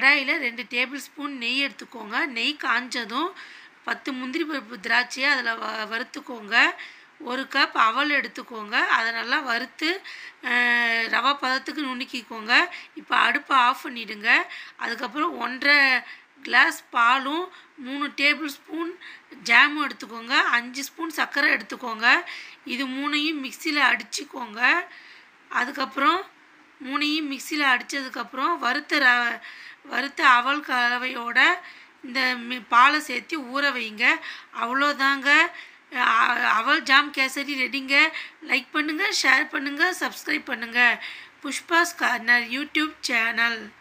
கடாயில் ரெண்டு table spoon நெய் எடுத்துக்கோங்க நெய் காஞ்சதும் பத்து முந்திரி பருப்பு திராட்சையை அதில் வ வறுத்துக்கோங்க ஒரு கப் அவல் எடுத்துக்கோங்க அதை நல்லா வறுத்து அஹ், ரவை பதத்துக்கு நுணுக்கிக்கோங்க இப்போ அடுப்பை ஆஃப் பண்ணிவிடுங்க அதுக்கப்புறம் ஒன்றரை கிளாஸ் பாலும் மூணு டேபிள் ஸ்பூன் ஜாமும் எடுத்துக்கோங்க அஞ்சு ஸ்பூன் சர்க்கரை எடுத்துக்கோங்க இது மூணையும் மிக்சியில் அடிச்சுக்கோங்க அதுக்கப்புறம் மூணையும் மிக்சியில் அடித்ததுக்கப்புறம் வறுத்த ர வறுத்த அவல் கலவையோட இந்த மி- பாலை சேர்த்து ஊற வைங்க அவ்வளோதாங்க அ- அவல் ஜாம் கேசரி ரெடிங்க லைக் பண்ணுங்கள் ஷேர் பண்ணுங்கள் சப்ஸ்கிரைப் பண்ணுங்கள் புஷ்பாஸ் கார்னர் யூடியூப் சேனல்